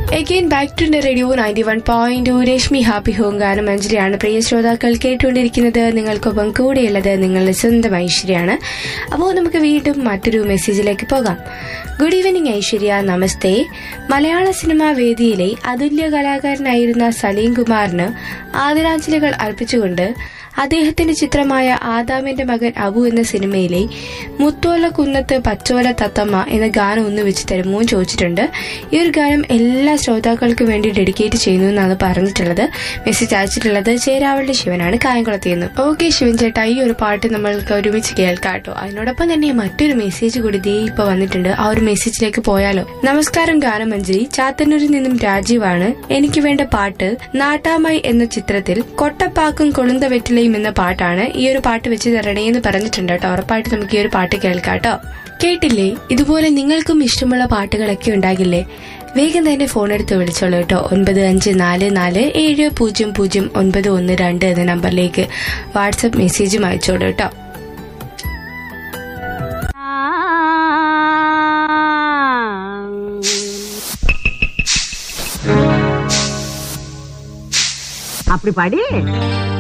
again back to radio ninety one point Reshmi happy home ഗാനം അഞ്ജലിയാണ് പ്രിയ ശ്രോതാക്കൾ കേട്ടുകൊണ്ടിരിക്കുന്നത് നിങ്ങൾക്കൊപ്പം കൂടെയുള്ളത് നിങ്ങളുടെ സ്വന്തം ഐശ്വര്യാണ് അപ്പോൾ നമുക്ക് വീണ്ടും മറ്റൊരു മെസ്സേജിലേക്ക് പോകാം ഗുഡ് ഈവനിങ് ഐശ്വര്യ നമസ്തേ മലയാള സിനിമാ വേദിയിലെ അതുല്യ കലാകാരനായിരുന്ന സലീം കുമാറിന് ആദരാഞ്ജലികൾ അർപ്പിച്ചുകൊണ്ട് അദ്ദേഹത്തിന്റെ ചിത്രമായ ആദാമിന്റെ മകൻ അബു എന്ന സിനിമയിലെ മുത്തോല കുന്നത്ത് പച്ചോല തത്തമ്മ എന്ന ഗാനം ഒന്ന് വെച്ച് തരുമോ എന്ന് ചോദിച്ചിട്ടുണ്ട് ഈ ഒരു ഗാനം എല്ലാ ശ്രോതാക്കൾക്കും വേണ്ടി ഡെഡിക്കേറ്റ് ചെയ്യുന്നു എന്നാണ് പറഞ്ഞിട്ടുള്ളത് മെസ്സേജ് അയച്ചിട്ടുള്ളത് ചേരാവള്ളി ശിവനാണ് കായംകുളത്ത് നിന്ന് ഓക്കെ ശിവൻ ചേട്ടാ ഈ ഒരു പാട്ട് നമ്മൾക്ക് ഒരുമിച്ച് കേൾക്കാം കേട്ടോ അതിനോടൊപ്പം തന്നെ മറ്റൊരു മെസ്സേജ് കൂടി ദേ ഇപ്പൊ വന്നിട്ടുണ്ട് ആ ഒരു മെസ്സേജിലേക്ക് പോയാലോ നമസ്കാരം ഗാനമഞ്ജരി ചാത്തന്നൂരിൽ നിന്നും രാജീവാണ് എനിക്ക് വേണ്ട പാട്ട് നാട്ടാമായി എന്ന ചിത്രത്തിൽ കൊട്ടപ്പാക്കും കൊളുന്ത വെറ്റിലയും എന്ന പാട്ടാണ് ഈ ഒരു പാട്ട് വെച്ച് തരണേ എന്ന് പറഞ്ഞിട്ടുണ്ട് കേട്ടോ ഉറപ്പായിട്ട് നമുക്ക് ഈ ഒരു പാട്ട് കേൾക്കാം കേട്ടോ കേട്ടില്ലേ ഇതുപോലെ നിങ്ങൾക്കും ഇഷ്ടമുള്ള പാട്ടുകളൊക്കെ ഉണ്ടാകില്ലേ വേഗം തന്നെ ഫോൺ എടുത്ത് വിളിച്ചോളൂ കേട്ടോ ഒൻപത് അഞ്ച് നാല് നാല് ഏഴ് പൂജ്യം പൂജ്യം ഒൻപത് ഒന്ന് രണ്ട് എന്ന നമ്പറിലേക്ക് വാട്സപ്പ് മെസ്സേജും അയച്ചോളൂ കേട്ടോ அப்படி பாடி